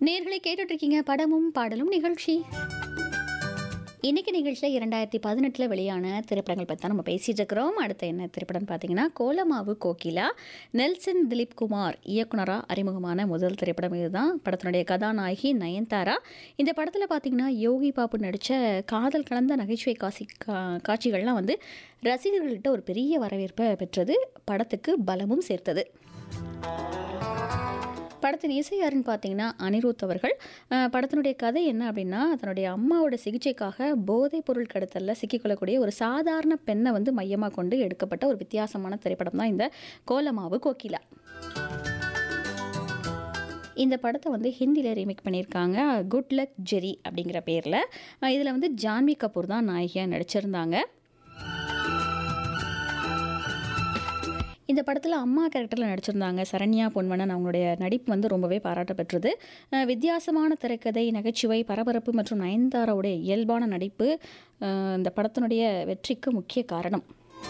நேர்களை கேட்டுட்டு இருக்கீங்க படமும் பாடலும் நிகழ்ச்சி இன்னைக்கு நிகழ்ச்சியில் இரண்டாயிரத்தி பதினெட்டில் வெளியான திரைப்படங்கள் பற்றி தான் நம்ம பேசிகிட்டு இருக்கிறோம் அடுத்து என்ன திரைப்படம் பார்த்தீங்கன்னா கோலமாவு கோகிலா நெல்சன் திலீப் குமார் இயக்குனராக அறிமுகமான முதல் திரைப்படம் இதுதான் படத்தினுடைய கதாநாயகி நயன்தாரா இந்த படத்தில் பார்த்தீங்கன்னா யோகி பாபு நடித்த காதல் கலந்த நகைச்சுவை காசி கா காட்சிகள்லாம் வந்து ரசிகர்கள்கிட்ட ஒரு பெரிய வரவேற்பை பெற்றது படத்துக்கு பலமும் சேர்த்தது படத்தின் இசை யாருன்னு பார்த்தீங்கன்னா அனிருத் அவர்கள் அஹ், படத்தினுடைய கதை என்ன அப்படின்னா தன்னுடைய அம்மாவோட சிகிச்சைக்காக போதைப் பொருள் கடத்தலில் சிக்கிக்கொள்ளக்கூடிய ஒரு சாதாரண பெண்ணை வந்து மையமாக கொண்டு எடுக்கப்பட்ட ஒரு வித்தியாசமான திரைப்படம் தான் இந்த கோலமாவு கோகிலா இந்த படத்தை வந்து ஹிந்தியில் ரீமேக் பண்ணியிருக்காங்க குட் லக் ஜெரி அப்படிங்கிற பேரில் இதில் வந்து ஜான்வி கபூர் தான் நாயகியாக நடிச்சிருந்தாங்க இந்த படத்தில் அம்மா கேரக்டரில் நடிச்சிருந்தாங்க சரண்யா பொன்வனன் அவங்களுடைய நடிப்பு வந்து ரொம்பவே பாராட்ட பெற்றது அஹ் வித்தியாசமான திரைக்கதை நகைச்சுவை பரபரப்பு மற்றும் நயன்தாராவுடைய இயல்பான நடிப்பு அஹ் இந்த படத்தினுடைய வெற்றிக்கு முக்கிய காரணம்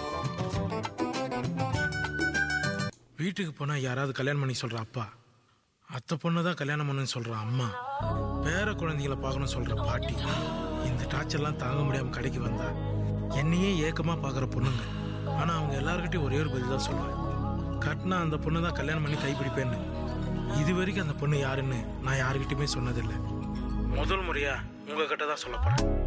வீட்டுக்கு போனா யாராவது கல்யாணம் பண்ணி சொல்ற அப்பா அத்தை பொண்ணு தான் கல்யாணம் பண்ணுன்னு சொல்ற அம்மா பேர குழந்தைகளை பார்க்கணும்னு சொல்ற பாட்டி இந்த டார்ச்சர்லாம் தாங்க முடியாம கடைக்கு வந்தா என்னையே ஏக்கமா பார்க்குற பொண்ணுங்க ஆனா அவங்க எல்லார்கிட்டயும் ஒரே ஒரு பதில் தான் சொல்லுவேன் கட்டினா அந்த பொண்ணு தான் கல்யாணம் பண்ணி கைப்பிடிப்பேன்னு இது வரைக்கும் அந்த பொண்ணு யாருன்னு நான் யாருக்கிட்டயுமே சொன்னதில்லை முதல் முறையா உங்ககிட்ட தான் சொல்ல போறேன்